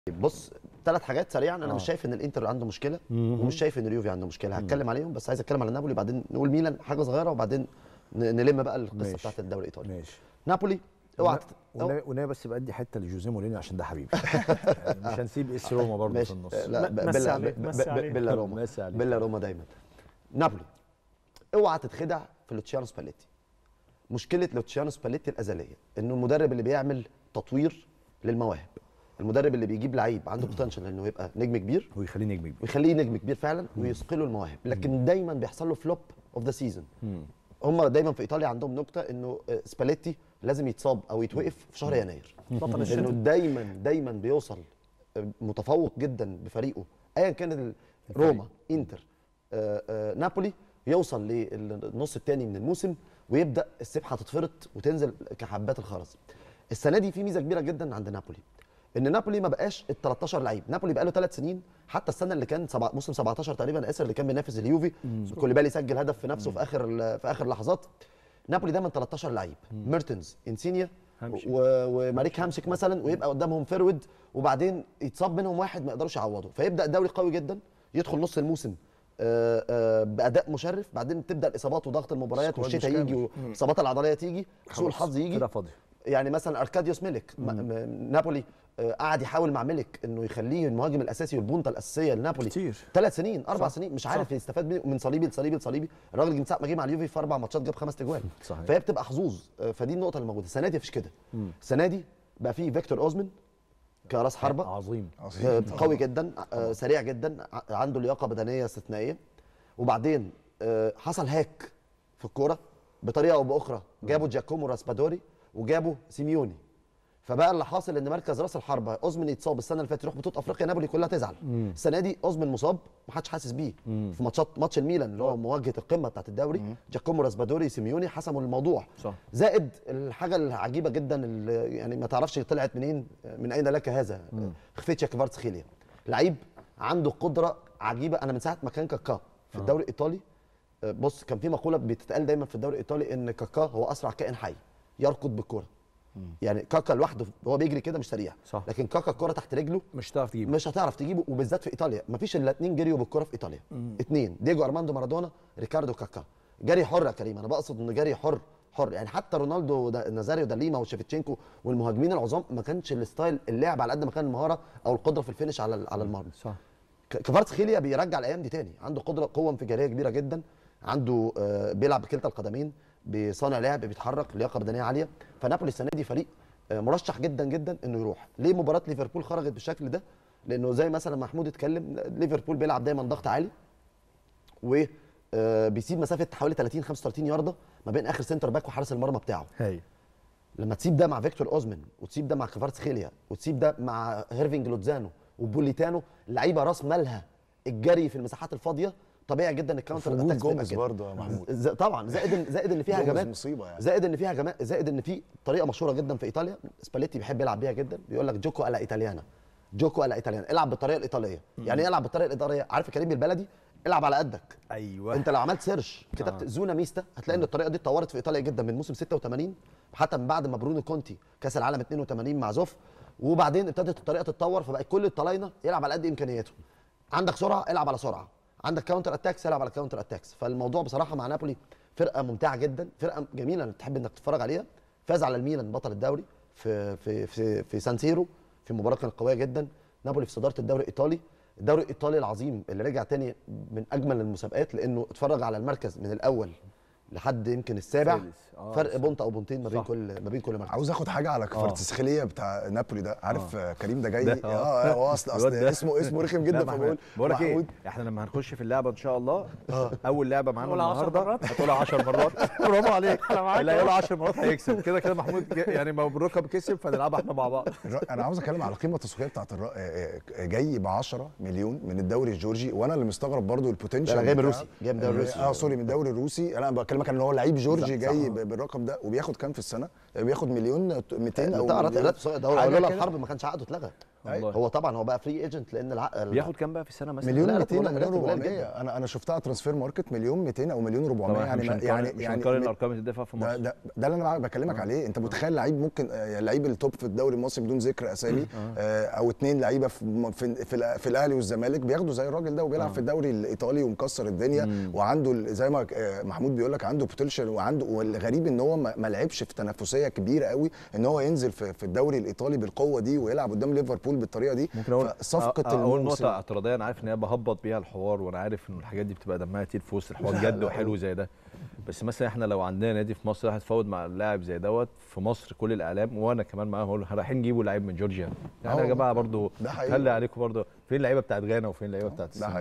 بص ثلاث حاجات سريعا انا آه. مش شايف ان الانتر عنده مشكله مهم. ومش شايف ان اليوفي عنده مشكله هتكلم عليهم بس عايز اتكلم على نابولي بعدين نقول ميلان حاجه صغيره وبعدين ن- نلم بقى القصه ماشي. بتاعت الدوري الايطالي ماشي نابولي اوعى تت- أو- وناوي وناوي بس بدي حته لجوزيه مورينيو عشان ده حبيبي يعني مش هنسيب اس روما برضه في ماشي النص لا ب- مسي بيلا عليه، ب- مسي ب- عليه. بيلا روما مسي عليه. بيلا روما دايما نابولي اوعى تتخدع في لوتشيانو سباليتي مشكله لوتشيانو سباليتي الازليه انه المدرب اللي بيعمل تطوير للمواهب المدرب اللي بيجيب لعيب عنده بوتنشال انه يبقى نجم كبير ويخليه نجم كبير ويخليه نجم كبير فعلا ويثقله المواهب لكن دايما بيحصل له فلوب اوف ذا سيزون هم دايما في ايطاليا عندهم نكته انه آه، سباليتي لازم يتصاب او يتوقف في شهر يناير بطل لانه الشتاء دايما دايما بيوصل آه، متفوق جدا بفريقه ايا كان ال- روما انتر آه، آه، نابولي يوصل للنص الثاني من الموسم ويبدا السبحه تتفرط وتنزل كحبات الخرز السنه دي في ميزه كبيره جدا عند نابولي ان نابولي ما بقاش ال 13 لعيب نابولي بقى له ثلاث سنين حتى السنه اللي كان سبع... موسم 17 تقريبا اسر اللي كان بينافس اليوفي كوليبالي سجل هدف في نفسه في اخر ال- في اخر لحظات نابولي دايما 13 لعيب ميرتنز انسينيا هامشيك. و... وماريك هامشيك مثلا ويبقى قدامهم فيرود وبعدين يتصاب منهم واحد ما يقدروش يعوضوا فيبدا الدوري قوي جدا يدخل نص الموسم آه، آه، باداء مشرف بعدين تبدا الاصابات وضغط المباريات سكواد والشتاء مش يجي كامل. والاصابات العضليه تيجي سوء الحظ يجي كده فاضي يعني مثلا اركاديوس ميلك م- م- نابولي آه، قعد يحاول مع ميلك انه يخليه المهاجم الاساسي والبونتا الاساسيه لنابولي كتير. ثلاث سنين اربع صح. سنين مش عارف يستفاد من- من صليبي لصليبي لصليبي الراجل من ساعه ما جه مع اليوفي في اربع ماتشات جاب خمس تجوان صحيح. فهي بتبقى حظوظ آه، فدي النقطه اللي موجوده السنه دي مفيش كده السنه دي بقى في فيكتور اوزمن كراس حربه عظيم آه، قوي جدا آه، سريع جدا ع- عنده لياقه بدنيه استثنائيه وبعدين آه، حصل هاك في الكوره بطريقه او باخرى جابوا جاكومو راسبادوري وجابوا سيميوني فبقى اللي حاصل ان مركز راس الحربه اوزمن يتصاب السنه اللي فاتت يروح بطوله افريقيا نابولي كلها تزعل السنه دي اوزمن مصاب ما حدش حاسس بيه في ماتشات ماتش الميلان اللي هو مواجهه القمه بتاعت الدوري جاكومو راسبادوري سيميوني حسموا الموضوع صح. زائد الحاجه العجيبه جدا اللي يعني ما تعرفش طلعت منين من اين لك هذا خفيتشا كفارتسخيليا لعيب عنده قدره عجيبه انا من ساعه ما كان كاكا في الدوري الايطالي آه، بص كان في مقوله بتتقال دايما في الدوري الايطالي ان كاكا هو اسرع كائن حي يركض بالكره يعني كاكا لوحده هو بيجري كده مش سريع صح. لكن كاكا الكره تحت رجله مش هتعرف تجيبه مش هتعرف تجيبه وبالذات في ايطاليا مفيش الا اتنين جريوا بالكره في ايطاليا اتنين دييجو ارماندو مارادونا ريكاردو كاكا جري حر يا كريم انا بقصد انه جري حر حر يعني حتى رونالدو دا نازاريو دا ليما وشيفتشينكو والمهاجمين العظام ما كانش الستايل اللعب على قد ما كان المهاره او القدره في الفينش على على المرمى صح ك- كفارتسخيليا بيرجع الايام دي تاني عنده قدره قوه انفجاريه كبيره جدا عنده آه، بيلعب بكلتا القدمين بصانع لعب بيتحرك لياقه بدنيه عاليه فنابولي السنه دي فريق آه، مرشح جدا جدا انه يروح ليه مباراه ليفربول خرجت بالشكل ده لانه زي مثلا محمود اتكلم ليفربول بيلعب دايما ضغط عالي و آه، بيسيب مسافه حوالي 30 35 يارده ما بين اخر سنتر باك وحارس المرمى بتاعه هاي لما تسيب ده مع فيكتور اوزمن وتسيب ده مع كفارتسخيليا وتسيب ده مع هيرفينج لوتزانو وبوليتانو لعيبه راس مالها الجري في المساحات الفاضيه طبيعي جدا الكاونتر وفي وجود اتاكس تبقى جوميز كده. برضه يا محمود. ز- طبعا زائد إن- زائد ان فيها جوميز هجمات مصيبة يعني. زائد ان فيها هجمات زائد ان في طريقه مشهوره جدا في ايطاليا سباليتي بيحب يلعب بيها جدا بيقول لك جوكو الا ايطاليانا جوكو الا ايطاليانا العب بالطريقه الايطاليه يعني ايه العب بالطريقه الايطاليه عارف يا كريم بالبلدي العب على قدك ايوه انت لو عملت سيرش كتبت آه. زونا ميستا هتلاقي ان الطريقه دي اتطورت في ايطاليا جدا من موسم 86 حتى من بعد ما برونو كونتي كاس العالم 82 مع زوف وبعدين ابتدت الطريقه تتطور فبقى كل الطلاينه يلعب على قد امكانياته عندك سرعه العب على سرعه عندك كاونتر اتاكس العب على كاونتر اتاكس فالموضوع بصراحه مع نابولي فرقه ممتعه جدا فرقه جميله انك تحب انك تتفرج عليها فاز على الميلان بطل الدوري في في في في سان سيرو في مباراه كانت قويه جدا نابولي في صداره الدوري الايطالي الدوري الايطالي العظيم اللي رجع تاني من اجمل المسابقات لانه اتفرج على المركز من الاول لحد يمكن السابع السادس. آه، فرق السادس. بونت او بونتين ما بين صح. كل ما بين كل مركز عاوز اخد حاجه على كفارتسخيليا بتاع نابولي ده عارف آه. كريم ده جاي ده، اه آه. آه، هو اصل اصل الواد ده. اسمه اسمه رخم جدا لا، ما فبقول احنا- بقول لك ايه محمود احنا لما هنخش في اللعبه ان شاء الله اول لعبه معانا نقولها 10 النهارده مرات؟ هتقولها 10 مرات برافو عليك أنا معاك اللي أهو. هيقولها 10 مرات هيكسب كده كده محمود ج- يعني مبروك كسب فنلعبها احنا مع بعض الر- انا عاوز اتكلم على القيمه التسويقيه بتاعت الر... آه، آه، جاي ب 10 مليون من الدوري الجورجي وانا اللي مستغرب برضو البوتنشال لا، لا، جاي من بتاع- روسي، جاي من الدوري الروسي. اه سوري من الدوري الروسي انا بكلمك ان هو لعيب جورجي صح، جاي صح. ب- بالرقم ده وبياخد كام في السنه بياخد مليون 200 او تعرف مليون لا دوري حاجة لولا كده. الحرب ما كانش عقده اتلغى والله. هو طبعا هو بقى فري ايجنت لان العقد بياخد كام بقى في السنه مثلا مليون لا، لا، 200 والله او مليون راتب قليل 400 جدا. انا انا شفتها ترانسفير ماركت مليون 200 او مليون 400 طبعا يعني مش ما- هنقارن يعني مش يعني هنقارن من- الارقام اللي بتدفع في ده مصر ده ده اللي انا بكلمك عليه انت متخيل لعيب ممكن آه، لعيب التوب في الدوري المصري بدون ذكر اسامي آه، او اتنين لعيبه في م- في في, الأ- في الاهلي والزمالك بياخدوا زي الراجل ده وبيلعب في الدوري الايطالي ومكسر الدنيا وعنده ال- زي ما آه، محمود بيقول لك عنده بوتنشال وعنده والغريب ان هو ما ما لعبش في تنافسيه كبيره قوي ان هو ينزل في, في الدوري الايطالي بالقوه دي ويلعب قدام ليفربول بالطريقه دي ممكن اقول صفقه أ- اقول الموسم نقطه اعتراضيه انا عارف ان هي بهبط بيها الحوار وانا عارف ان الحاجات دي بتبقى دمها تقيل في وسط الحوار لا، جد لا، وحلو زي ده بس مثلا احنا لو عندنا نادي في مصر راح يتفاوض مع لاعب زي دوت في مصر كل الاعلام وانا كمان معاهم اقول رايحين نجيبوا لعيب من جورجيا يعني آه، يا جماعه برضو ده حقيقي. خلي عليكم برضو فين اللعيبه بتاعت غانا وفين اللعيبه بتاعت ده السنغال